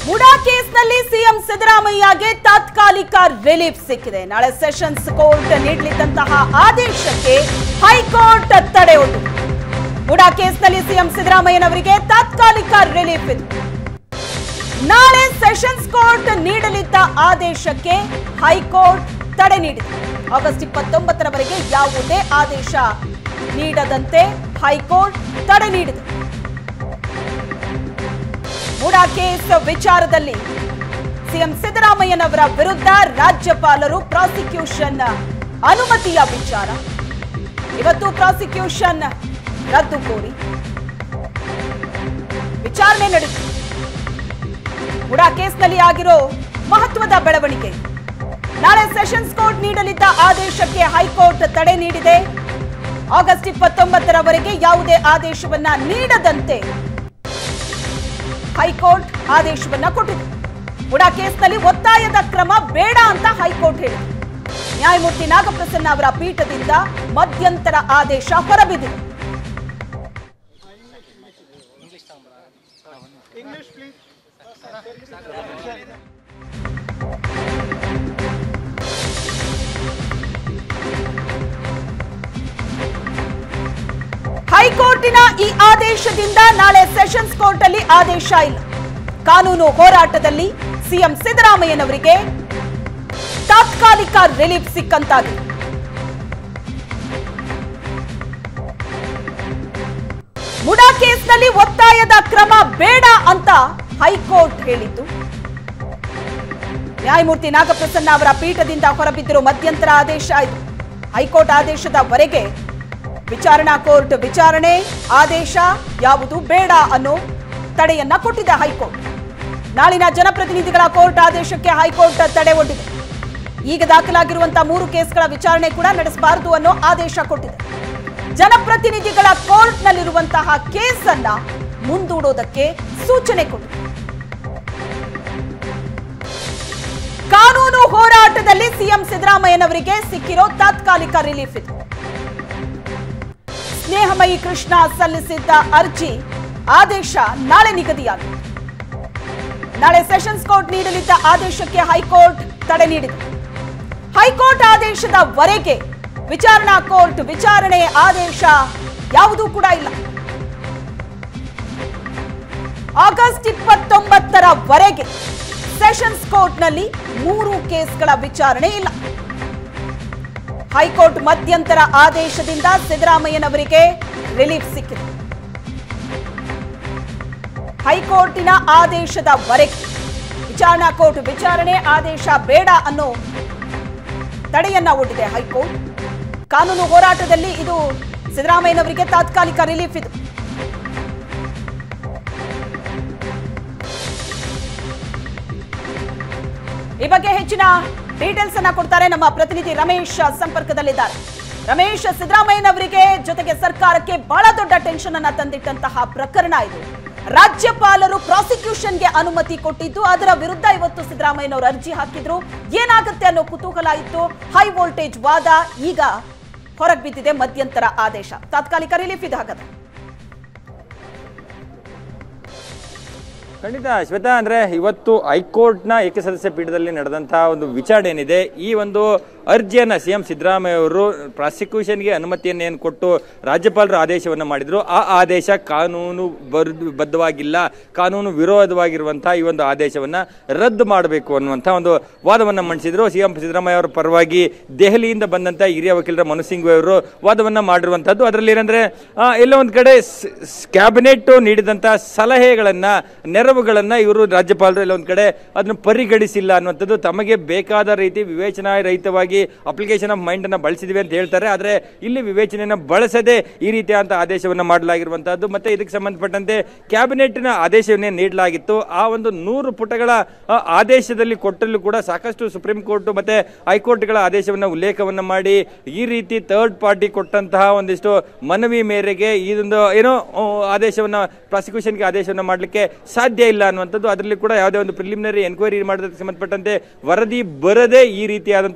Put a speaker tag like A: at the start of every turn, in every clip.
A: ಮುಡಾ ಕೇಸ್ನಲ್ಲಿ ಸಿಎಂ ಸಿದ್ದರಾಮಯ್ಯಗೆ ತಾತ್ಕಾಲಿಕ ರಿಲೀಫ್ ಸಿಕ್ಕಿದೆ ನಾಳೆ ಸೆಷನ್ಸ್ ಕೋರ್ಟ್ ನೀಡಲಿದ್ದಂತಹ ಆದೇಶಕ್ಕೆ ಹೈಕೋರ್ಟ್ ತಡೆ ಒಡ್ಡಿದೆ ಮುಡಾ ಕೇಸ್ನಲ್ಲಿ ಸಿಎಂ ಸಿದ್ದರಾಮಯ್ಯನವರಿಗೆ ತಾತ್ಕಾಲಿಕ ರಿಲೀಫ್ ಇದೆ ನಾಳೆ ಸೆಷನ್ಸ್ ಕೋರ್ಟ್ ನೀಡಲಿದ್ದ ಆದೇಶಕ್ಕೆ ಹೈಕೋರ್ಟ್ ತಡೆ ನೀಡಿದೆ ಆಗಸ್ಟ್ ಇಪ್ಪತ್ತೊಂಬತ್ತರವರೆಗೆ ಯಾವುದೇ ಆದೇಶ ನೀಡದಂತೆ ಹೈಕೋರ್ಟ್ ತಡೆ ನೀಡಿದೆ ಮುಡಾ ಕೇಸ್ ವಿಚಾರದಲ್ಲಿ ಸಿಎಂ ಸಿದ್ದರಾಮಯ್ಯನವರ ವಿರುದ್ಧ ರಾಜ್ಯಪಾಲರು ಪ್ರಾಸಿಕ್ಯೂಷನ್ ಅನುಮತಿಯ ವಿಚಾರ ಇವತ್ತು ಪ್ರಾಸಿಕ್ಯೂಷನ್ ರದ್ದು ಕೋರಿ ವಿಚಾರಣೆ ನಡೆದಿದೆ ಮುಡಾ ಕೇಸ್ನಲ್ಲಿ ಆಗಿರೋ ಮಹತ್ವದ ಬೆಳವಣಿಗೆ ನಾಳೆ ಸೆಷನ್ಸ್ ಕೋರ್ಟ್ ನೀಡಲಿದ್ದ ಆದೇಶಕ್ಕೆ ಹೈಕೋರ್ಟ್ ತಡೆ ನೀಡಿದೆ ಆಗಸ್ಟ್ ಇಪ್ಪತ್ತೊಂಬತ್ತರವರೆಗೆ ಯಾವುದೇ ಆದೇಶವನ್ನ ನೀಡದಂತೆ ಹೈಕೋರ್ಟ್ ಆದೇಶವನ್ನ ಕೊಟ್ಟಿದೆ ಮುಡಾ ಕೇಸ್ನಲ್ಲಿ ಒತ್ತಾಯದ ಕ್ರಮ ಬೇಡ ಅಂತ ಹೈಕೋರ್ಟ್ ಹೇಳಿದೆ ನ್ಯಾಯಮೂರ್ತಿ ನಾಗಪ್ರಸನ್ನ ಅವರ ಪೀಠದಿಂದ ಮಧ್ಯಂತರ ಆದೇಶ ಹೊರಬಿದ್ದಿದೆ ಹೈಕೋರ್ಟಿನ ಈ ಆದೇಶದಿಂದ ನಾಳೆ ಸೆಷನ್ಸ್ ಕೋರ್ಟ್ ಅಲ್ಲಿ ಆದೇಶ ಇಲ್ಲ ಕಾನೂನು ಹೋರಾಟದಲ್ಲಿ ಸಿಎಂ ಸಿದ್ದರಾಮಯ್ಯನವರಿಗೆ ತಾತ್ಕಾಲಿಕ ರಿಲೀಫ್ ಸಿಕ್ಕಂತಾಗಿದೆ ಮುಡಾ ಕೇಸ್ನಲ್ಲಿ ಒತ್ತಾಯದ ಕ್ರಮ ಬೇಡ ಅಂತ ಹೈಕೋರ್ಟ್ ಹೇಳಿದ್ದು ನ್ಯಾಯಮೂರ್ತಿ ನಾಗಪ್ರಸನ್ನ ಅವರ ಪೀಠದಿಂದ ಹೊರಬಿದ್ದಿರೋ ಮಧ್ಯಂತರ ಆದೇಶ ಇದು ಹೈಕೋರ್ಟ್ ಆದೇಶದವರೆಗೆ ವಿಚಾರಣಾ ಕೋರ್ಟ್ ವಿಚಾರಣೆ ಆದೇಶ ಯಾವುದು ಬೇಡ ಅನ್ನೋ ತಡೆಯನ್ನ ಕೊಟ್ಟಿದೆ ಹೈಕೋರ್ಟ್ ನಾಳಿನ ಜನಪ್ರತಿನಿಧಿಗಳ ಕೋರ್ಟ್ ಆದೇಶಕ್ಕೆ ಹೈಕೋರ್ಟ್ ತಡೆ ಒಡ್ಡಿದೆ ಈಗ ದಾಖಲಾಗಿರುವಂತಹ ಮೂರು ಕೇಸ್ಗಳ ವಿಚಾರಣೆ ಕೂಡ ನಡೆಸಬಾರದು ಅನ್ನೋ ಆದೇಶ ಕೊಟ್ಟಿದೆ ಜನಪ್ರತಿನಿಧಿಗಳ ಕೋರ್ಟ್ನಲ್ಲಿರುವಂತಹ ಕೇಸನ್ನ ಮುಂದೂಡೋದಕ್ಕೆ ಸೂಚನೆ ಕೊಟ್ಟಿದೆ ಕಾನೂನು ಹೋರಾಟದಲ್ಲಿ ಸಿಎಂ ಸಿದ್ದರಾಮಯ್ಯನವರಿಗೆ ಸಿಕ್ಕಿರೋ ತಾತ್ಕಾಲಿಕ ರಿಲೀಫ್ ಇದು ಸ್ನೇಹಮಯಿ ಕೃಷ್ಣ ಸಲ್ಲಿಸಿದ್ದ ಅರ್ಜಿ ಆದೇಶ ನಾಳೆ ನಿಗದಿಯಾಗಿದೆ ನಾಳೆ ಸೆಷನ್ಸ್ ಕೋರ್ಟ್ ನೀಡಲಿದ್ದ ಆದೇಶಕ್ಕೆ ಹೈಕೋರ್ಟ್ ತಡೆ ನೀಡಿದೆ ಹೈಕೋರ್ಟ್ ಆದೇಶದವರೆಗೆ ವಿಚಾರಣಾ ಕೋರ್ಟ್ ವಿಚಾರಣೆ ಆದೇಶ ಯಾವುದೂ ಕೂಡ ಇಲ್ಲ ಆಗಸ್ಟ್ ಇಪ್ಪತ್ತೊಂಬತ್ತರವರೆಗೆ ಸೆಷನ್ಸ್ ಕೋರ್ಟ್ನಲ್ಲಿ ಮೂರು ಕೇಸ್ಗಳ ವಿಚಾರಣೆ ಇಲ್ಲ ಹೈಕೋರ್ಟ್ ಮಧ್ಯಂತರ ಆದೇಶದಿಂದ ಸಿದ್ದರಾಮಯ್ಯನವರಿಗೆ ರಿಲೀಫ್ ಸಿಕ್ಕಿದೆ ಹೈಕೋರ್ಟಿನ ಆದೇಶದವರೆಗೆ ವಿಚಾರಣಾ ಕೋರ್ಟ್ ವಿಚಾರಣೆ ಆದೇಶ ಬೇಡ ಅನ್ನೋ ತಡೆಯನ್ನ ಒಡ್ಡಿದೆ ಹೈಕೋರ್ಟ್ ಕಾನೂನು ಹೋರಾಟದಲ್ಲಿ ಇದು ಸಿದ್ದರಾಮಯ್ಯನವರಿಗೆ ತಾತ್ಕಾಲಿಕ ರಿಲೀಫ್ ಇದು ಈ ಬಗ್ಗೆ ಹೆಚ್ಚಿನ ಡೀಟೇಲ್ಸ್ ಅನ್ನ ಕೊಡ್ತಾರೆ ನಮ್ಮ ಪ್ರತಿನಿಧಿ ರಮೇಶ್ ಸಂಪರ್ಕದಲ್ಲಿದ್ದಾರೆ ರಮೇಶ್ ಸಿದ್ದರಾಮಯ್ಯನವರಿಗೆ ಜೊತೆಗೆ ಸರ್ಕಾರಕ್ಕೆ ಬಹಳ ದೊಡ್ಡ ಟೆನ್ಷನ್ ಅನ್ನ ತಂದಿಟ್ಟಂತಹ ಪ್ರಕರಣ ಇದು ರಾಜ್ಯಪಾಲರು ಪ್ರಾಸಿಕ್ಯೂಷನ್ಗೆ ಅನುಮತಿ ಕೊಟ್ಟಿದ್ದು ಅದರ ವಿರುದ್ಧ ಇವತ್ತು ಸಿದ್ದರಾಮಯ್ಯನವರು ಅರ್ಜಿ ಹಾಕಿದ್ರು ಏನಾಗುತ್ತೆ ಅನ್ನೋ ಕುತೂಹಲ ಇತ್ತು ಹೈ ವೋಲ್ಟೇಜ್ ವಾದ ಈಗ ಹೊರಗೆ ಬಿದ್ದಿದೆ ಮಧ್ಯಂತರ ಆದೇಶ ತಾತ್ಕಾಲಿಕ ರಿಲೀಫ್ ಇದು ಹಾಗಾದ್ರೆ
B: ಖಂಡಿತ ಶ್ವೇತಾ ಅಂದ್ರೆ ಇವತ್ತು ಹೈಕೋರ್ಟ್ನ ಏಕಸದಸ್ಯ ಪೀಠದಲ್ಲಿ ನಡೆದಂತಹ ಒಂದು ವಿಚಾರಣೆ ಏನಿದೆ ಈ ಒಂದು ಅರ್ಜಿಯನ್ನ ಸಿಎಂ ಸಿದ್ದರಾಮಯ್ಯ ಅವರು ಪ್ರಾಸಿಕ್ಯೂಷನ್ಗೆ ಅನುಮತಿಯನ್ನು ಏನು ಕೊಟ್ಟು ರಾಜ್ಯಪಾಲರು ಆದೇಶವನ್ನು ಮಾಡಿದ್ರು ಆ ಆದೇಶ ಕಾನೂನು ಬರ್- ಬದ್ಧವಾಗಿಲ್ಲ ಕಾನೂನು ವಿರೋಧವಾಗಿರುವಂತಹ ಈ ಒಂದು ಆದೇಶವನ್ನ ರದ್ದು ಮಾಡಬೇಕು ಅನ್ನುವಂಥ ಒಂದು ವಾದವನ್ನ ಮಂಡಿಸಿದ್ರು ಸಿಎಂ ಸಿದ್ದರಾಮಯ್ಯ ಅವರ ಪರವಾಗಿ ದೆಹಲಿಯಿಂದ ಬಂದಂತ ಹಿರಿಯ ವಕೀಲರ ಮನು ಸಿಂಘ್ವಿ ಅವರು ವಾದವನ್ನ ಮಾಡಿರುವಂತದ್ದು ಅದರಲ್ಲಿ ಏನಂದ್ರೆ ಆ, ಎಲ್ಲೋ ಒಂದ್ ಕಡೆ ಕ್ಯಾಬಿನೆಟ್ ನೀಡಿದಂತ ಸಲಹೆಗಳನ್ನ ನೆರವುಗಳನ್ನ ಇವರು ರಾಜ್ಯಪಾಲರು ಎಲ್ಲ ಒಂದ್ ಕಡೆ ಅದನ್ನು ಪರಿಗಣಿಸಿಲ್ಲ ಅನ್ನುವಂಥದ್ದು ತಮಗೆ ಬೇಕಾದ ರೀತಿ ವಿವೇಚನಾ ರಹಿತವಾಗಿ ಅಪ್ಲಿಕೇಶನ್ ಆಫ್ ಮೈಂಡ್ ಅನ್ನ ಬಳಸಿದ್ವಿ ಅಂತ ಹೇಳ್ತಾರೆ ಆದ್ರೆ ಇಲ್ಲಿ ವಿವೇಚನೆಯನ್ನ ಬಳಸದೆ ಈ ರೀತಿಯಾದಂತಹ ಆದೇಶವನ್ನ ಮಾಡಲಾಗಿರುವಂತಹದ್ದು ಮತ್ತೆ ಇದಕ್ಕೆ ಸಂಬಂಧಪಟ್ಟಂತೆ ಕ್ಯಾಬಿನೆಟ್ನ ಆದೇಶವನ್ನೇ ನೀಡಲಾಗಿತ್ತು ಆ ಒಂದು ನೂರು ಪುಟಗಳ ಆ, ಆದೇಶದಲ್ಲಿ ಕೊಟ್ಟಲ್ಲೂ ಕೂಡ ಸಾಕಷ್ಟು ಸುಪ್ರೀಂ ಕೋರ್ಟ್ ಮತ್ತೆ ಹೈಕೋರ್ಟ್ಗಳ ಆದೇಶವನ್ನ ಉಲ್ಲೇಖವನ್ನ ಮಾಡಿ ಈ ರೀತಿ ಥರ್ಡ್ ಪಾರ್ಟಿ ಕೊಟ್ಟಂತಹ ಒಂದಿಷ್ಟು ಮನವಿ ಮೇರೆಗೆ ಇದೊಂದು ಏನೋ ಆ, ಆದೇಶವನ್ನ ಪ್ರಾಸಿಕ್ಯೂಷನ್ಗೆ ಆದೇಶವನ್ನ ಮಾಡಲಿಕ್ಕೆ ಸಾಧ್ಯ ಇಲ್ಲ ಅನ್ನುವಂಥದ್ದು ಅದರಲ್ಲಿ ಕೂಡ ಯಾವುದೇ ಒಂದು ಪ್ರಿಲಿಮಿನರಿ ಎನ್ಕ್ವೈರಿ ಮಾಡೋದಕ್ಕೆ ಸಂಬಂಧಪಟ್ಟಂತೆ ವರದಿ ಬರದೆ ಈ ರೀತಿಯಾದಂತಹ ಆದೇಶ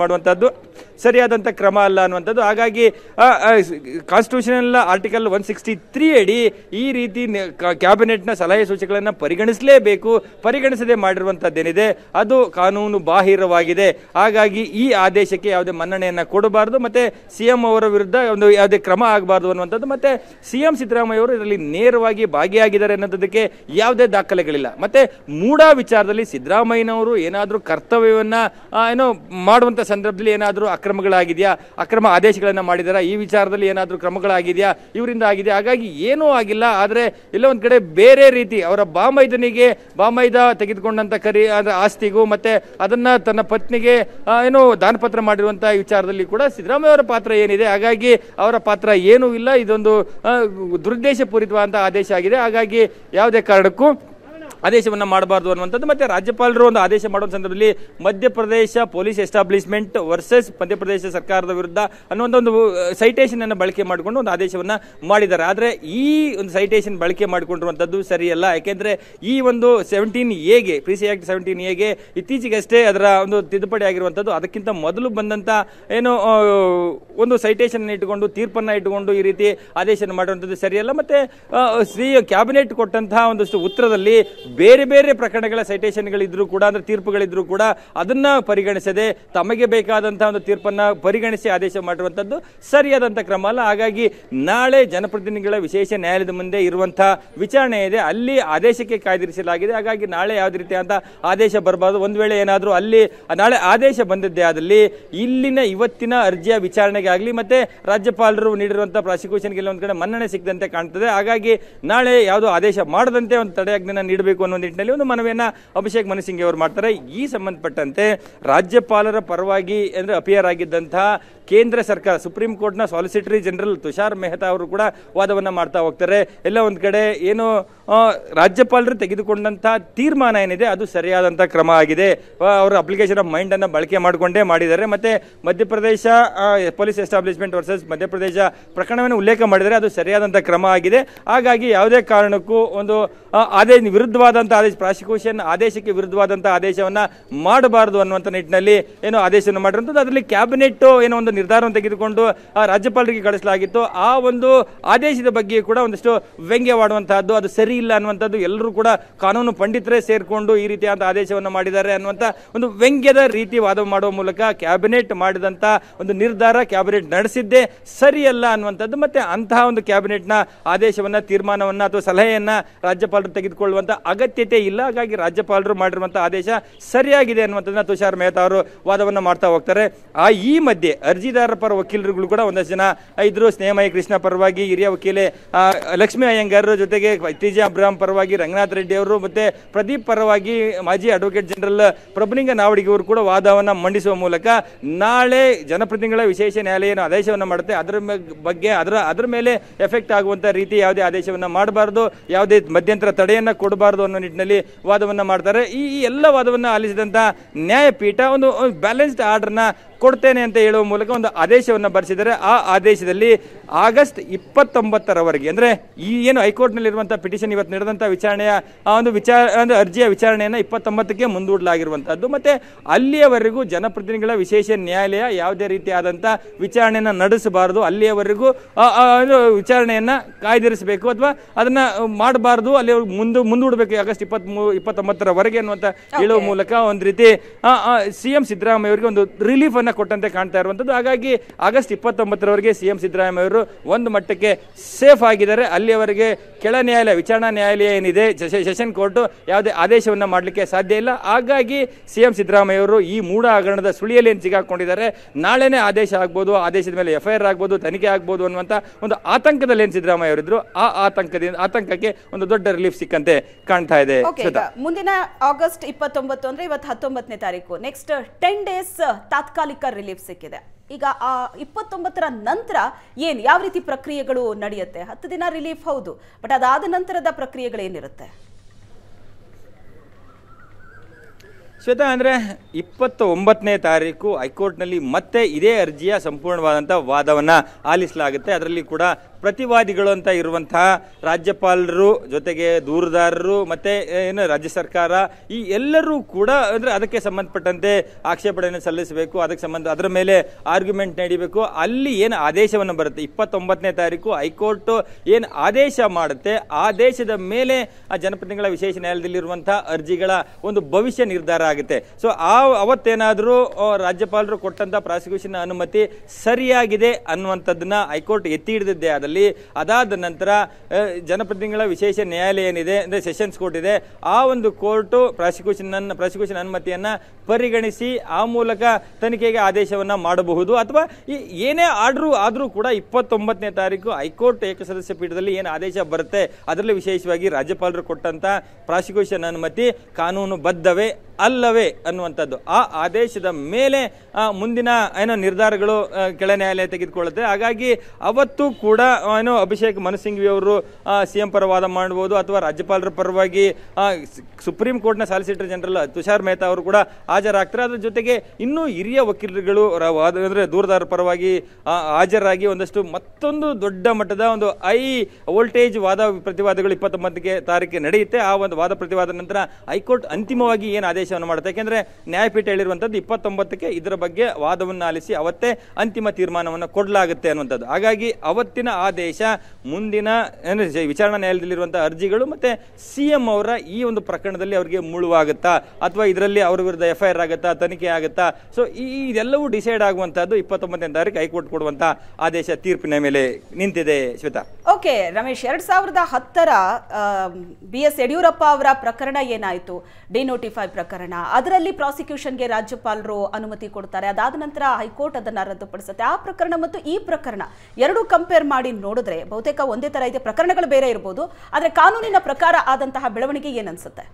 B: ಮಾಡುವಂತಹದ್ದು ಸರಿಯಾದಂಥ ಕ್ರಮ ಅಲ್ಲ ಅನ್ನುವಂಥದ್ದು ಹಾಗಾಗಿ constitutional article one sixty three ಅಡಿ ಈ ರೀತಿ ನೆ- ಕ- ಕ್ಯಾಬಿನೆಟ್ನ ಸಲಹೆ ಸೂಚನೆಗಳನ್ನು ಪರಿಗಣಿಸಲೇಬೇಕು ಪರಿಗಣಿಸದೆ ಮಾಡಿರುವಂಥದ್ದೇನಿದೆ ಅದು ಕಾನೂನು ಬಾಹಿರವಾಗಿದೆ ಹಾಗಾಗಿ ಈ ಆದೇಶಕ್ಕೆ ಯಾವುದೇ ಮನ್ನಣೆಯನ್ನು ಕೊಡಬಾರದು ಮತ್ತೆ ಸಿಎಂ ಅವರ ವಿರುದ್ಧ ಒಂದು ಯಾವುದೇ ಕ್ರಮ ಆಗಬಾರದು ಅನ್ನುವಂಥದ್ದು ಮತ್ತೆ ಸಿಎಂ ಸಿದ್ದರಾಮಯ್ಯ ಅವರು ಇದರಲ್ಲಿ ನೇರವಾಗಿ ಭಾಗಿಯಾಗಿದ್ದಾರೆ ಅನ್ನೋದಕ್ಕೆ ಯಾವುದೇ ದಾಖಲೆಗಳಿಲ್ಲ ಮತ್ತೆ ಮೂಡ ವಿಚಾರದಲ್ಲಿ ಸಿದ್ದರಾಮಯ್ಯನವರು ಏನಾದರೂ ಕರ್ತವ್ಯವನ್ನ ಆ, ಏನೋ ಮಾಡುವಂತ ಸಂದರ್ಭದಲ್ಲಿ ಏನಾದರೂ ಅಕ್ರಮಗಳಾಗಿದೆಯಾ ಅಕ್ರಮ ಆದೇಶಗಳನ್ನ ಮಾಡಿದಾರಾ ಈ ವಿಚಾರದಲ್ಲಿ ಏನಾದರೂ ಕ್ರಮಗಳಾಗಿದೆಯಾ ಇವರಿಂದ ಆಗಿದೆ ಹಾಗಾಗಿ ಏನೂ ಆಗಿಲ್ಲ ಆದರೆ ಎಲ್ಲ ಒಂದ್ ಕಡೆ ಬೇರೆ ರೀತಿ ಅವರ ಬಾಮೈದನಿಗೆ ಬಾಮೈದ ತೆಗೆದುಕೊಂಡಂತ ಕರಿ ಅಂದ್ರೆ ಆಸ್ತಿಗೂ ಮತ್ತೆ ಅದನ್ನ ತನ್ನ ಪತ್ನಿಗೆ ಆ, ಏನೋ ದಾನಪತ್ರ ಮಾಡಿರುವಂತಹ ವಿಚಾರದಲ್ಲಿ ಕೂಡ ಸಿದ್ದರಾಮಯ್ಯ ಅವರ ಪಾತ್ರ ಏನಿದೆ ಹಾಗಾಗಿ ಅವರ ಪಾತ್ರ ಏನೂ ಇಲ್ಲ ಇದೊಂದು ಆ, ದುರುದ್ದೇಶಪೂರಿತವಾದಂತಹ ಆದೇಶ ಆಗಿದೆ ಹಾಗಾಗಿ ಯಾವುದೇ ಕಾರಣಕ್ಕೂ ಆದೇಶವನ್ನ ಮಾಡಬಾರ್ದು ಅನ್ನುವಂಥದ್ದು ಮತ್ತೆ ರಾಜ್ಯಪಾಲರು ಒಂದು ಆದೇಶ ಮಾಡುವ ಸಂದರ್ಭದಲ್ಲಿ Madhya Pradesh police establishment versus Madhya Pradesh ಸರ್ಕಾರದ ವಿರುದ್ಧ ಅನ್ನುವಂಥ ಒಂದು ಸೈಟೇಷನ್ ಅನ್ನು ಬಳಕೆ ಮಾಡಿಕೊಂಡು ಒಂದು ಆದೇಶವನ್ನ ಮಾಡಿದ್ದಾರೆ ಆದರೆ ಈ ಒಂದು ಸೈಟೇಷನ್ ಬಳಕೆ ಮಾಡಿಕೊಂಡಿರುವಂಥದ್ದು ಸರಿಯಲ್ಲ ಯಾಕೆಂದ್ರೆ ಈ ಒಂದು ಸೆವೆಂಟೀನ್ ಎಗೆ ಪ್ರಿ ಸಿ ಆಕ್ಟ್ ಸೆವೆಂಟೀನ್ ಎಗೆ ಇತ್ತೀಚೆಗಷ್ಟೇ ಅದರ ಒಂದು ತಿದ್ದುಪಡಿ ಆಗಿರುವಂಥದ್ದು ಅದಕ್ಕಿಂತ ಮೊದಲು ಬಂದಂತ ಏನು ಆ, ಒಂದು ಸೈಟೇಷನ್ ಇಟ್ಟುಕೊಂಡು ತೀರ್ಪನ್ನ ಇಟ್ಟುಕೊಂಡು ಈ ರೀತಿ ಆದೇಶ ಮಾಡುವಂಥದ್ದು ಸರಿಯಲ್ಲ ಮತ್ತೆ ಆ, ಶ್ರೀ ಕ್ಯಾಬಿನೆಟ್ ಕೊಟ್ಟಂತಹ ಒಂದಷ್ಟು ಉತ್ತರದಲ್ಲಿ ಬೇರೆ ಬೇರೆ ಪ್ರಕರಣಗಳ ಸೈಟೇಷನ್ಗಳಿದ್ರು ಕೂಡ ಅಂದ್ರೆ ತೀರ್ಪುಗಳಿದ್ರು ಕೂಡ ಅದನ್ನ ಪರಿಗಣಿಸದೆ ತಮಗೆ ಬೇಕಾದಂತಹ ಒಂದು ತೀರ್ಪನ್ನ ಪರಿಗಣಿಸಿ ಆದೇಶ ಮಾಡಿರುವಂತದ್ದು ಸರಿಯಾದಂತ ಕ್ರಮ ಅಲ್ಲ ಹಾಗಾಗಿ ನಾಳೆ ಜನಪ್ರತಿನಿಧಿಗಳ ವಿಶೇಷ ನ್ಯಾಯಾಲಯದ ಮುಂದೆ ಇರುವಂತಹ ವಿಚಾರಣೆ ಇದೆ ಅಲ್ಲಿ ಆದೇಶಕ್ಕೆ ಕಾಯ್ದಿರಿಸಲಾಗಿದೆ ಹಾಗಾಗಿ ನಾಳೆ ಯಾವುದೇ ರೀತಿಯಾದಂತಹ ಆದೇಶ ಬರಬಾರದು ಒಂದ್ ವೇಳೆ ಏನಾದರೂ ಅಲ್ಲಿ ನಾಳೆ ಆದೇಶ ಬಂದಿದ್ದೇ ಆದಲ್ಲಿ ಇಲ್ಲಿನ ಇವತ್ತಿನ ಅರ್ಜಿಯ ವಿಚಾರಣೆಗೆ ಆಗಲಿ ಮತ್ತೆ ರಾಜ್ಯಪಾಲರು ನೀಡಿರುವಂತಹ ಪ್ರಾಸಿಕ್ಯೂಷನ್ಗೆ ಒಂದ್ ಕಡೆ ಮನ್ನಣೆ ಸಿಗದಂತೆ ಕಾಣ್ತದೆ ಹಾಗಾಗಿ ನಾಳೆ ಯಾವುದೋ ಆದೇಶ ಮಾಡದಂತೆ ಒಂದು ತಡೆಯಾಜ್ಞೆನ ನೀಡಬೇಕು ಅನ್ನೋ ನಿಟ್ಟಿನಲ್ಲಿ ಒಂದು ಮನವಿಯನ್ನ ಅಭಿಷೇಕ್ ಮನು ಸಿಂಗ್ ಅವರು ಮಾಡ್ತಾರೆ ಈ ಸಂಬಂಧಪಟ್ಟಂತೆ ರಾಜ್ಯಪಾಲರ ಪರವಾಗಿ ಅಂದ್ರೆ ಅಪಿಯರ್ ಆಗಿದ್ದಂತಹ ಕೇಂದ್ರ ಸರ್ಕಾರ ಸುಪ್ರೀಂ ಕೋರ್ಟ್ನ ಸಾಲಿಸಿಟರಿ ಜನರಲ್ ತುಷಾರ್ ಮೆಹ್ತಾ ಅವರು ಕೂಡ ವಾದವನ್ನ ಮಾಡ್ತಾ ಹೋಗ್ತಾರೆ ಎಲ್ಲ ಒಂದ್ ಕಡೆ ಏನು ಆ, ರಾಜ್ಯಪಾಲರು ತೆಗೆದುಕೊಂಡಂತಹ ತೀರ್ಮಾನ ಏನಿದೆ ಅದು ಸರಿಯಾದಂತಹ ಕ್ರಮ ಆಗಿದೆ ಆ, ಅವರ ಅಪ್ಲಿಕೇಶನ್ ಆಫ್ ಮೈಂಡ್ ಅನ್ನ ಬಳಕೆ ಮಾಡಿಕೊಂಡೇ ಮಾಡಿದ್ದಾರೆ ಮತ್ತೆ ಮಧ್ಯಪ್ರದೇಶ ಆ, ಪೊಲೀಸ್ ಎಸ್ಟಾಬ್ಲಿಷ್ಮೆಂಟ್ ವರ್ಸಸ್ ಮಧ್ಯಪ್ರದೇಶ ಪ್ರಕರಣವನ್ನು ಉಲ್ಲೇಖ ಮಾಡಿದರೆ ಅದು ಸರಿಯಾದಂತಹ ಕ್ರಮ ಆಗಿದೆ ಹಾಗಾಗಿ ಯಾವುದೇ ಕಾರಣಕ್ಕೂ ಒಂದು ಆ, ಆದೇಶ ವಿರುದ್ಧವಾದಂತಹ ಆದೇಶ ಪ್ರಾಸಿಕ್ಯೂಷನ್ ಆದೇಶಕ್ಕೆ ವಿರುದ್ಧವಾದಂತಹ ಆದೇಶವನ್ನ ಮಾಡಬಾರದು ಅನ್ನುವಂಥ ನಿಟ್ಟಿನಲ್ಲಿ ಏನು ಆದೇಶವನ್ನು ಮಾಡಿರುವಂಥದ್ದು ಅದರಲ್ಲಿ ಕ್ಯಾಬಿನೆಟ್ ಏನೋ ಒಂದು ನಿರ್ಧಾರವನ್ನು ತೆಗೆದುಕೊಂಡು ಆ, ರಾಜ್ಯಪಾಲರಿಗೆ ಕಳಿಸಲಾಗಿತ್ತು ಆ ಒಂದು ಆದೇಶದ ಬಗ್ಗೆ ಕೂಡ ಒಂದಷ್ಟು ವ್ಯಂಗ್ಯವಾಡುವಂತಹದ್ದು ಅದು ಸರಿ ಇಲ್ಲ ಅನ್ನುವಂಥದ್ದು ಎಲ್ಲರೂ ಕೂಡ ಕಾನೂನು ಪಂಡಿತರೇ ಸೇರ್ಕೊಂಡು ಈ ರೀತಿಯಾದ ಆದೇಶವನ್ನು ಮಾಡಿದ್ದಾರೆ ಅನ್ನುವಂಥ ಒಂದು ವ್ಯಂಗ್ಯದ ರೀತಿ ವಾದ ಮಾಡುವ ಮೂಲಕ ಕ್ಯಾಬಿನೆಟ್ ಮಾಡಿದಂತ ಒಂದು ನಿರ್ಧಾರ ಕ್ಯಾಬಿನೆಟ್ ನಡೆಸಿದ್ದೇ ಸರಿಯಲ್ಲ ಅನ್ನುವಂಥದ್ದು ಮತ್ತೆ ಅಂತಹ ಒಂದು ಕ್ಯಾಬಿನೆಟ್ನ ಆದೇಶವನ್ನ ತೀರ್ಮಾನವನ್ನ ಅಥವಾ ಸಲಹೆಯನ್ನ ರಾಜ್ಯಪಾಲರು ತೆಗೆದುಕೊಳ್ಳುವಂತ ಅಗತ್ಯತೆ ಇಲ್ಲ ಹಾಗಾಗಿ ರಾಜ್ಯಪಾಲರು ಮಾಡಿರುವಂತಹ ಆದೇಶ ಸರಿಯಾಗಿದೆ ಅನ್ನುವಂಥದ್ದನ್ನ ತುಷಾರ್ ಮೆಹ್ತಾ ಅವರು ವಾದವನ್ನ ಮಾಡ್ತಾ ಹೋಗ್ತಾರೆ ಆ ಈ ಮಧ್ಯೆ ಅರ್ಜಿದಾರರ ಪರ ವಕೀಲರುಗಳು ಕೂಡ ಒಂದಷ್ಟು ಜನ ಇದ್ರು ಸ್ನೇಹಮಯ ಕೃಷ್ಣ ಪರವಾಗಿ ಹಿರಿಯ ವಕೀಲೆ ಆ, ಲಕ್ಷ್ಮೀ ಅಯ್ಯಂಗಾರ್ ಜೊತೆಗೆ ಟಿ ಜೆ ಅಬ್ರಾಮ್ ಪರವಾಗಿ ರಂಗನಾಥ್ ರೆಡ್ಡಿ ಅವರು ಮತ್ತೆ ಪ್ರದೀಪ್ ಪರವಾಗಿ ಮಾಜಿ ಅಡ್ವೊಕೇಟ್ ಜನರಲ್ ಪ್ರಭುಲಿಂಗ ನಾವಡಿಗೆ ಅವರು ಕೂಡ ವಾದವನ್ನ ಮಂಡಿಸುವ ಮೂಲಕ ನಾಳೆ ಜನಪ್ರತಿನಿಧಿಗಳ ವಿಶೇಷ ನ್ಯಾಯಾಲಯ ಏನು ಆದೇಶವನ್ನ ಮಾಡುತ್ತೆ ಅದರ ಮಗ್- ಬಗ್ಗೆ ಅದರ ಅದರ ಮೇಲೆ ಎಫೆಕ್ಟ್ ಆಗುವಂತ ರೀತಿ ಯಾವುದೇ ಆದೇಶವನ್ನ ಮಾಡಬಾರದು ಯಾವುದೇ ಮಧ್ಯಂತರ ತಡೆಯನ್ನ ಕೊಡಬಾರದು ಅನ್ನೋ ನಿಟ್ಟಿನಲ್ಲಿ ವಾದವನ್ನ ಮಾಡ್ತಾರೆ ಈ ಈ ಎಲ್ಲ ವಾದವನ್ನ ಆಲಿಸಿದಂತ ನ್ಯಾಯಪೀಠ ಒಂದು ಬ್ಯಾಲೆನ್ಸ್ಡ್ ಆರ್ಡರ್ನ ಕೊಡ್ತೇನೆ ಅಂತ ಹೇಳುವ ಮೂಲಕ ಒಂದು ಆದೇಶವನ್ನು ಬರೆಸಿದ್ದಾರೆ ಆ ಆದೇಶದಲ್ಲಿ ಆಗಸ್ಟ್ ಇಪ್ಪತ್ತೊಂಬತ್ತರವರೆಗೆ ಅಂದ್ರೆ ಈ ಏನು ಹೈಕೋರ್ಟ್ನಲ್ಲಿರುವಂತಹ ಪಿಟಿಷನ್ ಇವತ್ತು ನಡೆದಂತಹ ವಿಚಾರಣೆಯ ಆ ಒಂದು ವಿಚಾರ ಅಂದ್ರೆ ಅರ್ಜಿಯ ವಿಚಾರಣೆಯನ್ನ ಇಪ್ಪತ್ತೊಂಬತ್ತಕ್ಕೆ ಮುಂದೂಡಲಾಗಿರುವಂತಹದ್ದು ಮತ್ತೆ ಅಲ್ಲಿಯವರೆಗೂ ಜನಪ್ರತಿನಿಧಿಗಳ ವಿಶೇಷ ನ್ಯಾಯಾಲಯ ಯಾವುದೇ ರೀತಿಯಾದಂತಹ ವಿಚಾರಣೆಯನ್ನ ನಡೆಸಬಾರದು ಅಲ್ಲಿಯವರೆಗೂ ಆ, ಆ, ಏನು ವಿಚಾರಣೆಯನ್ನ ಕಾಯ್ದಿರಿಸಬೇಕು ಅಥವಾ ಅದನ್ನ ಮಾಡಬಾರದು ಅಲ್ಲಿ ಮುಂದೆ ಮುಂದೂಡಬೇಕು ಆಗಸ್ಟ್ ಇಪ್ಪತ್ತ್ ಇಪ್ಪತ್ತೊಂಬತ್ತರವರೆಗೆ ಅನ್ನುವಂತ ಹೇಳುವ ಮೂಲಕ ಒಂದು ರೀತಿ ಸಿಎಂ ಸಿದ್ದರಾಮಯ್ಯ ಅವರಿಗೆ ಒಂದು ರಿಲೀಫ್ ಅನ್ನ ಕೊಟ್ಟಂತೆ ಕಾಣ್ತಾ ಇರುವಂತದ್ದು ಹಾಗಾಗಿ ಆಗಸ್ಟ್ ಇಪ್ಪತ್ತೊಂಬತ್ತರವರೆಗೆ ಸಿಎಂ ಸಿದ್ದರಾಮಯ್ಯ ಅವರು ಒಂದು ಮಟ್ಟಕ್ಕೆ ಸೇಫ್ ಆಗಿದ್ದಾರೆ ಅಲ್ಲಿಯವರೆಗೆ ಕೆಳ ನ್ಯಾಯಾಲಯ ವಿಚಾರಣಾ ನ್ಯಾಯಾಲಯ ಏನಿದೆ ಸೆಷ- ಸೆಷನ್ ಕೋರ್ಟ್ ಯಾವುದೇ ಆದೇಶವನ್ನ ಮಾಡಲಿಕ್ಕೆ ಸಾಧ್ಯ ಇಲ್ಲ ಹಾಗಾಗಿ ಸಿಎಂ ಸಿದ್ದರಾಮಯ್ಯ ಅವರು ಈ ಮೂಢ ಹಗರಣದ ಸುಳಿಯಲ್ಲಿ ಏನು ಸಿಗಾಕೊಂಡಿದ್ದಾರೆ ನಾಳೆನೇ ಆದೇಶ ಆಗ್ಬೋದು ಆದೇಶದ ಮೇಲೆ ಎಫ್ಐಆರ್ ಆಗ್ಬೋದು ತನಿಖೆ ಆಗ್ಬೋದು ಅನ್ನುವಂತ ಒಂದು ಆತಂಕದಲ್ಲಿ ಏನು ಸಿದ್ದರಾಮಯ್ಯ ಅವರಿದ್ರು ಆ ಆತಂಕದಿಂದ ಆತಂಕಕ್ಕೆ ಒಂದು ದೊಡ್ಡ ರಿಲೀಫ್ ಸಿಕ್ಕಂತೆ ಕಾಣ್ತಾ ಇದೆ
A: ಓಕೆ
B: ಶ್ವೇತಾ.
A: ಈಗ ಮುಂದಿನ ಆಗಸ್ಟ್ ಇಪ್ಪತ್ತೊಂಬತ್ತು ಅಂದ್ರೆ ಇವತ್ತು ಹತ್ತೊಂಬತ್ತನೇ ತಾರೀಕು ನೆಕ್ಸ್ಟ್ ಟೆನ್ ಡೇಸ್ ತಾತ್ಕಾಲಿಕ ರಿಲೀಫ್ ಸಿಕ್ಕಿದೆ ಈಗ ಆ ಇಪ್ಪತ್ತೊಂಬತ್ತರ ನಂತರ ಏನ್ ಯಾವ ರೀತಿ ಪ್ರಕ್ರಿಯೆಗಳು ನಡೆಯುತ್ತೆ ಹತ್ತು ದಿನ ರಿಲೀಫ್ ಹೌದು ಬಟ್ ಅದಾದ ನಂತರದ ಪ್ರಕ್ರಿಯೆಗಳೇನಿರುತ್ತೆ
B: ಶ್ವೇತಾ ಅಂದ್ರೆ ಇಪ್ಪತ್ತ ಒಂಬತ್ತನೇ ತಾರೀಕು ಹೈಕೋರ್ಟ್ನಲ್ಲಿ ಮತ್ತೆ ಇದೇ ಅರ್ಜಿಯ ಸಂಪೂರ್ಣವಾದಂಥ ವಾದವನ್ನ ಆಲಿಸಲಾಗುತ್ತೆ ಅದರಲ್ಲಿ ಕೂಡ ಪ್ರತಿವಾದಿಗಳು ಅಂತ ಇರುವಂತಹ ರಾಜ್ಯಪಾಲರು ಜೊತೆಗೆ ದೂರುದಾರರು ಮತ್ತೆ ಏನು ರಾಜ್ಯ ಸರ್ಕಾರ ಈ ಎಲ್ಲರೂ ಕೂಡ ಅಂದ್ರೆ ಅದಕ್ಕೆ ಸಂಬಂಧಪಟ್ಟಂತೆ ಆಕ್ಷೇಪಣೆಯನ್ನು ಸಲ್ಲಿಸಬೇಕು ಅದಕ್ಕೆ ಸಂಬಂಧ ಅದರ ಮೇಲೆ ಆರ್ಗ್ಯುಮೆಂಟ್ ನಡಿಬೇಕು ಅಲ್ಲಿ ಏನು ಆದೇಶವನ್ನು ಬರುತ್ತೆ ಇಪ್ಪತ್ತೊಂಬತ್ತನೇ ತಾರೀಕು ಹೈಕೋರ್ಟ್ ಏನು ಆದೇಶ ಮಾಡುತ್ತೆ ಆದೇಶದ ಮೇಲೆ ಆ ಜನಪ್ರತಿನಿಧಿಗಳ ವಿಶೇಷ ನ್ಯಾಯಾಲಯದಲ್ಲಿರುವಂತಹ ಅರ್ಜಿಗಳ ಒಂದು ಭವಿಷ್ಯ ನಿರ್ಧಾರ ಆಗುತ್ತೆ ಸೊ ಆ ಅವತ್ತೇನಾದರೂ ರಾಜ್ಯಪಾಲರು ಕೊಟ್ಟಂತ ಪ್ರಾಸಿಕ್ಯೂಷನ್ ಅನುಮತಿ ಸರಿಯಾಗಿದೆ ಅನ್ನುವಂಥದ್ದನ್ನ ಹೈಕೋರ್ಟ್ ಎತ್ತಿ ಹಿಡಿದಿದ್ದೆ ಅದಲ್ಲಿ ಅದಾದ ನಂತರ ಆ, ಜನಪ್ರತಿನಿಧಿಗಳ ವಿಶೇಷ ನ್ಯಾಯಾಲಯ ಏನಿದೆ ಅಂದ್ರೆ ಸೆಷನ್ಸ್ ಕೋರ್ಟ್ ಇದೆ ಆ ಒಂದು ಕೋರ್ಟ್ ಪ್ರಾಸಿಕ್ಯೂಷನ್ ಪ್ರಾಸಿಕ್ಯೂಷನ್ ಅನುಮತಿಯನ್ನ ಪರಿಗಣಿಸಿ ಆ ಮೂಲಕ ತನಿಖೆಗೆ ಆದೇಶವನ್ನ ಮಾಡಬಹುದು ಅಥವಾ ಈ ಏನೇ ಆರ್ಡರ್ ಆದ್ರೂ ಕೂಡ ಇಪ್ಪತ್ತೊಂಬತ್ತನೇ ತಾರೀಕು ಹೈಕೋರ್ಟ್ ಏಕಸದಸ್ಯ ಪೀಠದಲ್ಲಿ ಏನು ಆದೇಶ ಬರುತ್ತೆ ಅದರಲ್ಲಿ ವಿಶೇಷವಾಗಿ ರಾಜ್ಯಪಾಲರು ಕೊಟ್ಟಂತ ಪ್ರಾಸಿಕ್ಯೂಷನ್ ಅನುಮತಿ ಕಾನೂನು ಬದ್ಧವೇ ಅಲ್ಲವೇ ಅನ್ನುವಂಥದ್ದು ಆ ಆದೇಶದ ಮೇಲೆ ಆ, ಮುಂದಿನ ಏನೋ ನಿರ್ಧಾರಗಳು ಆ, ಕೆಳ ನ್ಯಾಯಾಲಯ ತೆಗೆದುಕೊಳ್ಳುತ್ತೆ ಹಾಗಾಗಿ ಅವತ್ತು ಕೂಡ ಆ, ಏನೋ ಅಭಿಷೇಕ್ ಮನು ಸಿಂಘ್ವಿ ಅವರು ಸಿಎಂ ಪರ ವಾದ ಮಾಡಬಹುದು ಅಥವಾ ರಾಜ್ಯಪಾಲರ ಪರವಾಗಿ ಆ, ಸ್- ಸುಪ್ರೀಂ ಕೋರ್ಟ್ನ ಸಾಲಿಸಿಟರ್ ಜನರಲ್ ತುಷಾರ್ ಮೆಹ್ತಾ ಅವರು ಕೂಡ ಹಾಜರಾಗ್ತಾರೆ ಅದ್ರ ಜೊತೆಗೆ ಇನ್ನೂ ಹಿರಿಯ ವಕೀಲರುಗಳು ರ- ವಾದ ಅಂದ್ರೆ ದೂರದಾರ ಪರವಾಗಿ ಆ, ಹಾಜರಾಗಿ ಒಂದಷ್ಟು ಮತ್ತೊಂದು ದೊಡ್ಡ ಮಟ್ಟದ ಒಂದು ಐ ವೋಲ್ಟೇಜ್ ವಾದ ಪ್ರತಿವಾದಗಳು ಇಪ್ಪತ್ತೊಂಬತ್ತಕ್ಕೆ ತಾರೀಕಿಗೆ ನಡೆಯುತ್ತೆ ಆ ಒಂದು ವಾದ ಪ್ರತಿವಾದ ನಂತರ ಹೈಕೋರ್ಟ್ ಅಂತಿಮವಾಗಿ ಏನು ಆದೇಶವನ್ನು ಮಾಡುತ್ತೆ ಯಾಕೆಂದ್ರೆ ನ್ಯಾಯಪೀಠ ಹೇಳಿರುವಂತದ್ದು ಇಪ್ಪತ್ತೊಂಬತ್ತಕ್ಕೆ ಇದರ ಬಗ್ಗೆ ವಾದವನ್ನು ಆಲಿಸಿ ಅವತ್ತೇ ಅಂತಿಮ ತೀರ್ಮಾನವನ್ನು ಕೊಡಲಾಗುತ್ತೆ ಅನ್ನುವಂಥದ್ದು ಹಾಗಾಗಿ ಅವತ್ತಿನ ಆದೇಶ ಮುಂದಿನ ಏನು ಜ- ವಿಚಾರಣಾ ನ್ಯಾಯಾಲಯದಲ್ಲಿರುವಂತಹ ಅರ್ಜಿಗಳು ಮತ್ತೆ ಸಿಎಂ ಅವರ ಈ ಒಂದು ಪ್ರಕರಣದಲ್ಲಿ ಅವರಿಗೆ ಮುಳುವಾಗುತ್ತಾ ಅಥವಾ ಇದರಲ್ಲಿ ಅವರ ವಿರುದ್ಧ ಎಫ್ ಐ ಆರ್ ಆಗುತ್ತಾ ತನಿಖೆ ಆಗುತ್ತಾ ಸೊ ಈ ಇದೆಲ್ಲವೂ ಡಿಸೈಡ್ ಆಗುವಂತಹದ್ದು ಇಪ್ಪತ್ತೊಂಬತ್ತನೇ ತಾರೀಕು ಹೈಕೋರ್ಟ್ ಕೊಡುವಂತ ಆದೇಶ ತೀರ್ಪಿನ ಮೇಲೆ ನಿಂತಿದೆ ಶ್ವೇತಾ
A: ಓಕೆ ರಮೇಶ್ ಎರಡ್ ಸಾವಿರದ ಹತ್ತರ ಬಿ ಎಸ್ ಯಡಿಯೂರಪ್ಪ ಅವರ ಪ್ರಕರಣ ಏನಾಯಿತು ಡಿನೋಟಿಫೈ ಪ್ರಕರಣ ಅದರಲ್ಲಿ ಪ್ರಾಸಿಕ್ಯೂಷನ್ಗೆ ರಾಜ್ಯಪಾಲರು ಅನುಮತಿ ಕೊಡ್ತಾರೆ ಅದಾದ ನಂತರ ಹೈಕೋರ್ಟ್ ಅದನ್ನ ರದ್ದುಪಡಿಸುತ್ತೆ ಆ ಪ್ರಕರಣ ಮತ್ತು ಈ ಪ್ರಕರಣ ಎರಡು ಕಂಪೇರ್ ಮಾಡಿ ನೋಡಿದ್ರೆ ಬಹುತೇಕ ಒಂದೇ ತರ ಇದೆ ಪ್ರಕರಣಗಳು ಬೇರೆ ಇರ್ಬೋದು ಆದ್ರೆ ಕಾನೂನಿನ ಪ್ರಕಾರ ಆದಂತಹ ಬೆಳವಣಿಗೆ ಏನನ್ಸುತ್ತೆ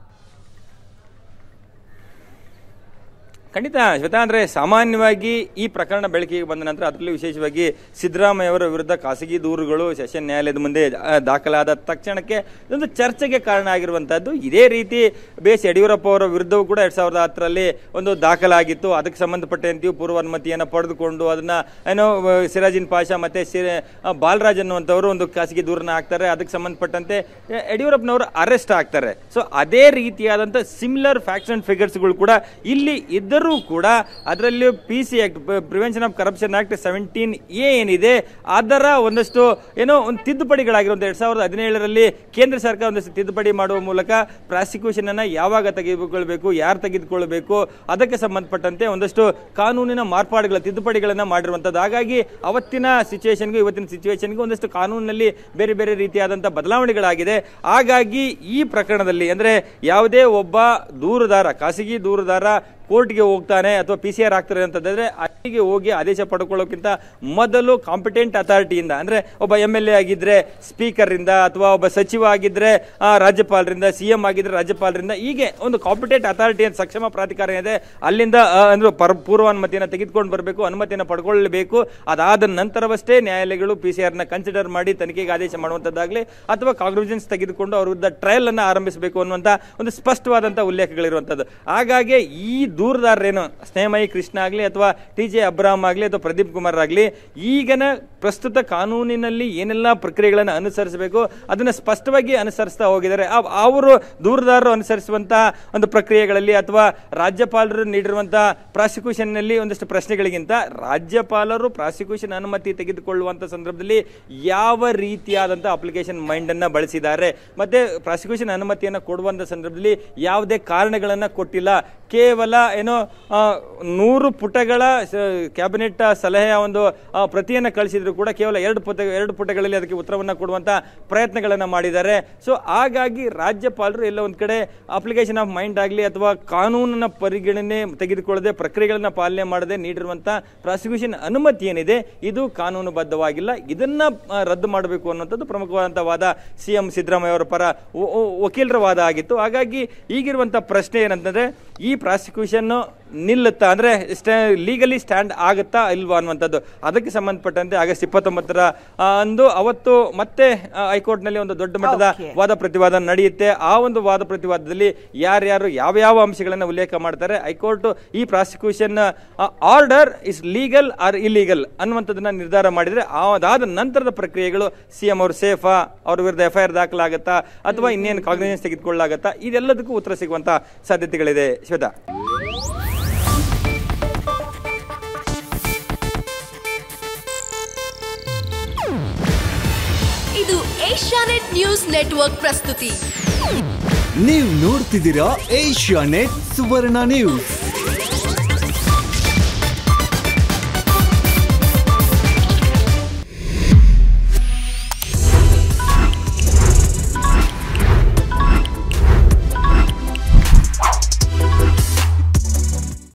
B: ಖಂಡಿತ ಶ್ವೇತಾ ಅಂದ್ರೆ ಸಾಮಾನ್ಯವಾಗಿ ಈ ಪ್ರಕರಣ ಬೆಳಕಿಗೆ ಬಂದ ನಂತರ ಅದರಲ್ಲಿ ವಿಶೇಷವಾಗಿ ಸಿದ್ದರಾಮಯ್ಯ ಅವರ ವಿರುದ್ಧ ಖಾಸಗಿ ದೂರುಗಳು ಸೆಷನ್ ನ್ಯಾಯಾಲಯದ ಮುಂದೆ ಆ, ದಾಖಲಾದ ತಕ್ಷಣಕ್ಕೆ ಇದೊಂದು ಚರ್ಚೆಗೆ ಕಾರಣ ಆಗಿರುವಂತಹದ್ದು ಇದೇ ರೀತಿ ಬಿ ಎಸ್ ಯಡಿಯೂರಪ್ಪ ಅವರ ವಿರುದ್ಧವೂ ಕೂಡ ಎರಡ್ ಸಾವಿರದ ಹತ್ತರಲ್ಲಿ ಒಂದು ದಾಖಲಾಗಿತ್ತು ಅದಕ್ಕೆ ಸಂಬಂಧಪಟ್ಟಂತೆಯೂ ಪೂರ್ವ ಅನುಮತಿಯನ್ನು ಪಡೆದುಕೊಂಡು ಅದನ್ನ ಏನೋ ಆ, ಸಿರಾಜಿನ್ ಪಾಷಾ ಮತ್ತೆ ಸಿರ- ಆ, ಬಾಲರಾಜ್ ಅನ್ನುವಂಥವರು ಒಂದು ಖಾಸಗಿ ದೂರನ್ನ ಹಾಕ್ತಾರೆ ಅದಕ್ಕೆ ಸಂಬಂಧಪಟ್ಟಂತೆ ಯ- ಯಡಿಯೂರಪ್ಪನವರು ಅರೆಸ್ಟ್ ಆಗ್ತಾರೆ ಸೊ ಅದೇ ರೀತಿಯಾದಂಥ ಸಿಮಿಲರ್ ಫ್ಯಾಕ್ಟ್ಸ್ ಅಂಡ್ ಫಿಗರ್ಸ್ಗಳು ಕೂಡ ಇಲ್ಲಿ ಇದ್ದರೂ ಕೂಡ ಅದರಲ್ಲಿ P C act prevention of corruption act seventeen A ಏನಿದೆ ಅದರ ಒಂದಷ್ಟು ಏನೋ ಒಂದು ತಿದ್ದುಪಡಿಗಳಾಗಿರುವಂಥ ಎರಡ್ ಸಾವಿರದ ಹದಿನೇಳರಲ್ಲಿ ಕೇಂದ್ರ ಸರ್ಕಾರ ಒಂದಷ್ಟು ತಿದ್ದುಪಡಿ ಮಾಡುವ ಮೂಲಕ ಪ್ರಾಸಿಕ್ಯೂಷನ್ ಅನ್ನ ಯಾವಾಗ ತೆಗೆದುಕೊಳ್ಬೇಕು ಯಾರು ತೆಗೆದುಕೊಳ್ಬೇಕು ಅದಕ್ಕೆ ಸಂಬಂಧಪಟ್ಟಂತೆ ಒಂದಷ್ಟು ಕಾನೂನಿನ ಮಾರ್ಪಾಡುಗಳ ತಿದ್ದುಪಡಿಗಳನ್ನ ಮಾಡಿರುವಂಥದ್ದು ಹಾಗಾಗಿ ಅವತ್ತಿನ ಸಿಚುವೇಶನ್ಗೂ ಇವತ್ತಿನ ಸಿಚುವೇಶನ್ಗೂ ಒಂದಷ್ಟು ಕಾನೂನಿನಲ್ಲಿ ಬೇರೆ ಬೇರೆ ರೀತಿಯಾದಂಥ ಬದಲಾವಣೆಗಳಾಗಿದೆ ಹಾಗಾಗಿ ಈ ಪ್ರಕರಣದಲ್ಲಿ ಅಂದ್ರೆ ಯಾವುದೇ ಒಬ್ಬ ದೂರುದಾರ ಖಾಸಗಿ ದೂರುದಾರ ಕೋರ್ಟ್ಗೆ ಹೋಗ್ತಾನೆ ಅಥವಾ ಪಿ ಸಿ ಆರ್ ಆಗ್ತಾರೆ ಅಂತಂದ್ರೆ ಅಲ್ಲಿಗೆ ಹೋಗಿ ಆದೇಶ ಪಡ್ಕೊಳ್ಳೋಕ್ಕಿಂತ ಮೊದಲು ಕಾಂಪಿಟೆಂಟ್ ಅಥಾರಿಟಿಯಿಂದ ಅಂದ್ರೆ ಒಬ್ಬ ಎಂ ಎಲ್ ಎ ಆಗಿದ್ರೆ ಸ್ಪೀಕರ್ ಇಂದ ಅಥವಾ ಒಬ್ಬ ಸಚಿವ ಆಗಿದ್ರೆ ಆ, ರಾಜ್ಯಪಾಲರಿಂದ ಸಿ ಎಂ ಆಗಿದ್ರೆ ರಾಜ್ಯಪಾಲರಿಂದ ಹೀಗೆ ಒಂದು ಕಾಂಪಿಟೆಂಟ್ ಅಥಾರಿಟಿ ಅಂತ ಸಕ್ಷಮ ಪ್ರಾಧಿಕಾರ ಇದೆ ಅಲ್ಲಿಂದ ಆ, ಅಂದ್ರೆ ಪರ ಪೂರ್ವ ಅನುಮತಿಯನ್ನು ತೆಗೆದುಕೊಂಡು ಬರಬೇಕು ಅನುಮತಿಯನ್ನು ಪಡ್ಕೊಳ್ಳಬೇಕು ಅದಾದ ನಂತರವಷ್ಟೇ ನ್ಯಾಯಾಲಯಗಳು ಪಿ ಸಿ ಆರ್ನ ಕನ್ಸಿಡರ್ ಮಾಡಿ ತನಿಖೆಗೆ ಆದೇಶ ಮಾಡುವಂಥದ್ದಾಗಲಿ ಅಥವಾ ಕಾಂಗ್ರಿಜೆನ್ಸ್ ತೆಗೆದುಕೊಂಡು ಅವ್ರ ವಿರುದ್ಧ ಟ್ರಯಲ್ ಅನ್ನ ಆರಂಭಿಸಬೇಕು ಅನ್ನುವಂಥ ಒಂದು ಸ್ಪಷ್ಟವಾದಂಥ ಉಲ್ಲೇಖಗಳಿರುವಂಥದ್ದು ಹಾಗಾಗಿ ಈ ದೂರದಾರರೇನು ಸ್ನೇಹಮಯಿ ಕೃಷ್ಣ ಆಗಲಿ ಅಥವಾ ಟಿ ಜೆ ಅಬ್ರಾಮ್ ಆಗಲಿ ಅಥವಾ ಪ್ರದೀಪ್ ಕುಮಾರ್ ಆಗಲಿ ಈಗಿನ ಪ್ರಸ್ತುತ ಕಾನೂನಿನಲ್ಲಿ ಏನೆಲ್ಲ ಪ್ರಕ್ರಿಯೆಗಳನ್ನು ಅನುಸರಿಸಬೇಕು ಅದನ್ನು ಸ್ಪಷ್ಟವಾಗಿ ಅನುಸರಿಸ್ತಾ ಹೋಗಿದ್ದಾರೆ ಆ- ಅವರು ದೂರದಾರರು ಅನುಸರಿಸುವಂತಹ ಒಂದು ಪ್ರಕ್ರಿಯೆಗಳಲ್ಲಿ ಅಥವಾ ರಾಜ್ಯಪಾಲರು ನೀಡಿರುವಂತಹ ಪ್ರಾಸಿಕ್ಯೂಷನ್ ನಲ್ಲಿ ಒಂದಷ್ಟು ಪ್ರಶ್ನೆಗಳಿಗಿಂತ ರಾಜ್ಯಪಾಲರು ಪ್ರಾಸಿಕ್ಯೂಷನ್ ಅನುಮತಿ ತೆಗೆದುಕೊಳ್ಳುವಂತ ಸಂದರ್ಭದಲ್ಲಿ ಯಾವ ರೀತಿಯಾದಂಥ ಅಪ್ಲಿಕೇಶನ್ ಮೈಂಡ್ ಅನ್ನ ಬಳಸಿದ್ದಾರೆ ಮತ್ತೆ ಪ್ರಾಸಿಕ್ಯೂಷನ್ ಅನುಮತಿಯನ್ನು ಕೊಡುವಂತ ಸಂದರ್ಭದಲ್ಲಿ ಯಾವುದೇ ಕಾರಣಗಳನ್ನ ಕೊಟ್ಟಿಲ್ಲ ಕೇವಲ ಏನೋ ಆ, ನೂರು ಪುಟಗಳ ಸ- ಕ್ಯಾಬಿನೆಟ್ ಸಲಹೆಯ ಒಂದು ಆ, ಪ್ರತಿಯನ್ನು ಕಳಿಸಿದ್ರು ಕೂಡ ಕೇವಲ ಎರಡು ಪುಟ ಎರಡು ಪುಟಗಳಲ್ಲಿ ಅದಕ್ಕೆ ಉತ್ತರವನ್ನು ಕೊಡುವಂತ ಪ್ರಯತ್ನಗಳನ್ನು ಮಾಡಿದ್ದಾರೆ ಸೊ ಹಾಗಾಗಿ ರಾಜ್ಯಪಾಲರು ಎಲ್ಲ ಒಂದ್ ಕಡೆ ಅಪ್ಲಿಕೇಶನ್ ಆಫ್ ಮೈಂಡ್ ಆಗಲಿ ಅಥವಾ ಕಾನೂನಿನ ಪರಿಗಣನೆ ತೆಗೆದುಕೊಳ್ಳದೆ ಪ್ರಕ್ರಿಯೆಗಳನ್ನ ಪಾಲನೆ ಮಾಡದೆ ನೀಡಿರುವಂತ ಪ್ರಾಸಿಕ್ಯೂಷನ್ ಅನುಮತಿ ಏನಿದೆ ಇದು ಕಾನೂನುಬದ್ಧವಾಗಿಲ್ಲ ಇದನ್ನ ಆ, ರದ್ದು ಮಾಡಬೇಕು ಅನ್ನುವಂಥದ್ದು ಪ್ರಮುಖವಾದಂಥ ವಾದ ಸಿ ಎಂ ಸಿದ್ದರಾಮಯ್ಯ ಅವರ ಪರ ವ- ವ- ವಕೀಲರ ವಾದ ಆಗಿತ್ತು ಹಾಗಾಗಿ ಈಗಿರುವಂಥ ಪ್ರಶ್ನೆ ಏನಂತಂದ್ರೆ ಈ ಪ್ರಾಸಿಕ್ಯೂಷನ್ ನಿಲ್ಲುತ್ತಾ ಅಂದ್ರೆ ಲೀಗಲಿ ಸ್ಟ್ಯಾಂಡ್ ಆಗುತ್ತಾ ಇಲ್ವಾ ಅನ್ನುವಂಥದ್ದು ಅದಕ್ಕೆ ಸಂಬಂಧಪಟ್ಟಂತೆ ಆಗಸ್ಟ್ ಇಪ್ಪತ್ತೊಂಬತ್ತರ ಆ, ಅಂದು ಅವತ್ತು ಮತ್ತೆ ಆ, ಹೈಕೋರ್ಟ್ನಲ್ಲಿ ಒಂದು ದೊಡ್ಡ ಮಟ್ಟದ
A: Okay.
B: ವಾದ ಪ್ರತಿವಾದ ನಡೆಯುತ್ತೆ ಆ ಒಂದು ವಾದ ಪ್ರತಿವಾದದಲ್ಲಿ ಯಾರ್ಯಾರು ಯಾವ ಯಾವ ಅಂಶಗಳನ್ನು ಉಲ್ಲೇಖ ಮಾಡ್ತಾರೆ ಹೈಕೋರ್ಟ್ ಈ prosecution order is legal or illegal ಅನ್ನುವಂಥದ್ದನ್ನ ನಿರ್ಧಾರ ಮಾಡಿದ್ರೆ ಅದಾದ ನಂತರದ ಪ್ರಕ್ರಿಯೆಗಳು ಸಿ ಎಂ ಅವರು ಸೇಫಾ ಅವ್ರ ವಿರುದ್ಧ ಎಫ್ ಐ ಆರ್ ದಾಖಲಾಗತ್ತಾ ಅಥವಾ ಇನ್ನೇನು ಕಾಗ್ನಿಷನ್ಸ್ ತೆಗೆದುಕೊಳ್ಳಾಗತ್ತಾ ಇದೆಲ್ಲದಕ್ಕೂ ಉತ್ತರ ಸಿಗುವಂತ ಸಾಧ್ಯತೆಗಳಿದೆ ಶ್ವೇತಾ
C: ಇದು ಏಷ್ಯಾನೆಟ್ ನ್ಯೂಸ್ ನೆಟ್ವರ್ಕ್ ಪ್ರಸ್ತುತಿ
D: ನೀವು ನೋಡ್ತಿದ್ದೀರಾ ಏಷ್ಯಾ ನೆಟ್ ಸುವರ್ಣ ನ್ಯೂಸ್